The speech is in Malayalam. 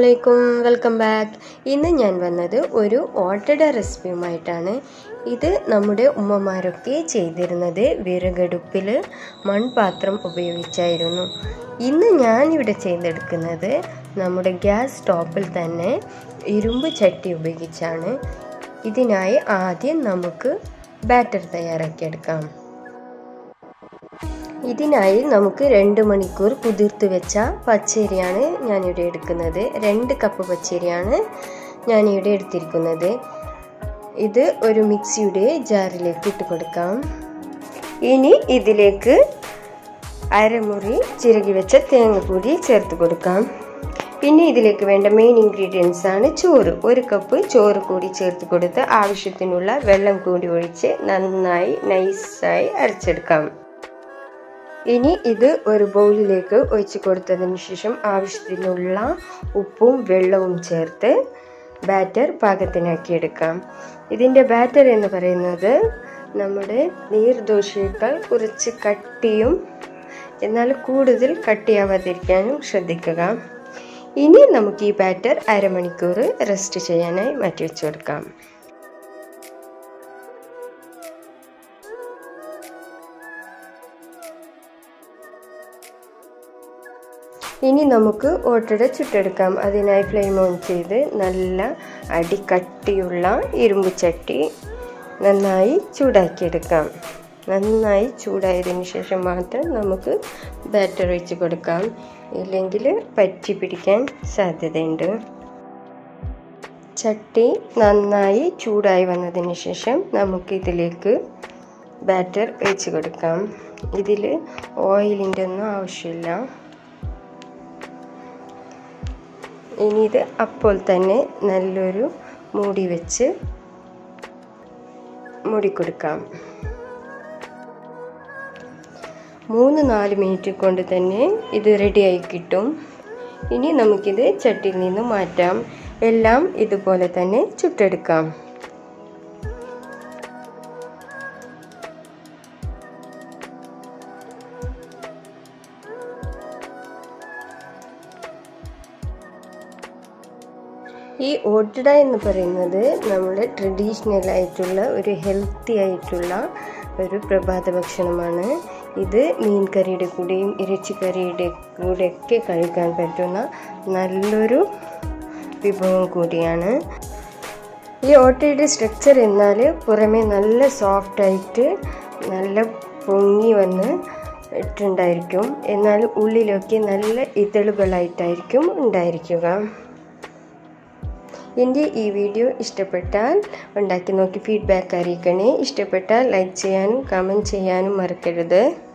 അലൈക്കും വെൽക്കം ബാക്ക് ഇന്ന് ഞാൻ വന്നത് ഒരു ഓട്ടട റെസിപ്പിയുമായിട്ടാണ് ഇത് നമ്മുടെ ഉമ്മമാരൊക്കെ ചെയ്തിരുന്നത് വിറകടുപ്പിൽ മൺപാത്രം ഉപയോഗിച്ചായിരുന്നു ഇന്ന് ഞാനിവിടെ ചെയ്തെടുക്കുന്നത് നമ്മുടെ ഗ്യാസ് സ്റ്റോപ്പിൽ തന്നെ ഇരുമ്പ് ചട്ടി ഉപയോഗിച്ചാണ് ഇതിനായി ആദ്യം നമുക്ക് ബാറ്റർ തയ്യാറാക്കിയെടുക്കാം ഇതിനായി നമുക്ക് രണ്ട് മണിക്കൂർ കുതിർത്ത് വെച്ച പച്ചരിയാണ് ഞാനിവിടെ എടുക്കുന്നത് രണ്ട് കപ്പ് പച്ചരിയാണ് ഞാനിവിടെ എടുത്തിരിക്കുന്നത് ഇത് ഒരു മിക്സിയുടെ ജാറിലേക്ക് ഇട്ട് കൊടുക്കാം ഇനി ഇതിലേക്ക് അരമുറി ചിരകി വെച്ച തേങ്ങപ്പൊടി ചേർത്ത് കൊടുക്കാം പിന്നെ ഇതിലേക്ക് വേണ്ട മെയിൻ ഇൻഗ്രീഡിയൻസ് ആണ് ചോറ് ഒരു കപ്പ് ചോറ് കൂടി ചേർത്ത് കൊടുത്ത് ആവശ്യത്തിനുള്ള വെള്ളം കൂടി ഒഴിച്ച് നന്നായി നൈസായി അരച്ചെടുക്കാം ഇനി ഇത് ഒരു ബൗളിലേക്ക് ഒഴിച്ച് കൊടുത്തതിന് ശേഷം ആവശ്യത്തിനുള്ള ഉപ്പും വെള്ളവും ചേർത്ത് ബാറ്റർ പാകത്തിനാക്കി എടുക്കാം ഇതിൻ്റെ ബാറ്റർ എന്ന് പറയുന്നത് നമ്മുടെ നീർദോശയേക്കാൾ കുറച്ച് കട്ടിയും എന്നാൽ കൂടുതൽ കട്ടിയാവാതിരിക്കാനും ശ്രദ്ധിക്കുക ഇനി നമുക്ക് ഈ ബാറ്റർ അരമണിക്കൂർ റെസ്റ്റ് ചെയ്യാനായി മാറ്റി വെച്ച് കൊടുക്കാം ഇനി നമുക്ക് ഓട്ടട ചുട്ടെടുക്കാം അതിനായി ഫ്ലെയിം ഓൺ ചെയ്ത് നല്ല അടിക്കട്ടിയുള്ള ഇരുമ്പ് ചട്ടി നന്നായി ചൂടാക്കിയെടുക്കാം നന്നായി ചൂടായതിനു ശേഷം മാത്രം നമുക്ക് ബാറ്റർ ഒഴിച്ച് കൊടുക്കാം ഇല്ലെങ്കിൽ പറ്റി പിടിക്കാൻ സാധ്യതയുണ്ട് ചട്ടി നന്നായി ചൂടായി വന്നതിന് ശേഷം നമുക്കിതിലേക്ക് ബാറ്റർ ഒഴിച്ച് കൊടുക്കാം ഇതിൽ ഓയിലിൻ്റെ ഒന്നും ആവശ്യമില്ല ഇനി ഇത് അപ്പോൾ തന്നെ നല്ലൊരു മൂടി വെച്ച് മൂടിക്കൊടുക്കാം മൂന്ന് നാല് മിനിറ്റ് കൊണ്ട് തന്നെ ഇത് റെഡിയായി കിട്ടും ഇനി നമുക്കിത് ചട്ടിയിൽ നിന്ന് മാറ്റാം എല്ലാം ഇതുപോലെ തന്നെ ചുട്ടെടുക്കാം ഈ ഓട്ടട എന്ന് പറയുന്നത് നമ്മുടെ ട്രഡീഷണൽ ആയിട്ടുള്ള ഒരു ഹെൽത്തി ആയിട്ടുള്ള ഒരു പ്രഭാത ഭക്ഷണമാണ് ഇത് മീൻ കറിയുടെ കൂടെയും ഇറച്ചിക്കറിയുടെ കൂടെയൊക്കെ കഴിക്കാൻ പറ്റുന്ന നല്ലൊരു വിഭവം കൂടിയാണ് ഈ ഓട്ടയുടെ സ്ട്രക്ചർ എന്നാൽ പുറമേ നല്ല സോഫ്റ്റായിട്ട് നല്ല പൊങ്ങി വന്ന് ഇട്ടുണ്ടായിരിക്കും എന്നാൽ ഉള്ളിലൊക്കെ നല്ല ഇതളുകളായിട്ടായിരിക്കും ഉണ്ടായിരിക്കുക എൻ്റെ ഈ വീഡിയോ ഇഷ്ടപ്പെട്ടാൽ ഉണ്ടാക്കി നോക്കി ഫീഡ്ബാക്ക് അറിയിക്കണേ ഇഷ്ടപ്പെട്ടാൽ ലൈക്ക് ചെയ്യാനും കമൻറ്റ് ചെയ്യാനും മറക്കരുത്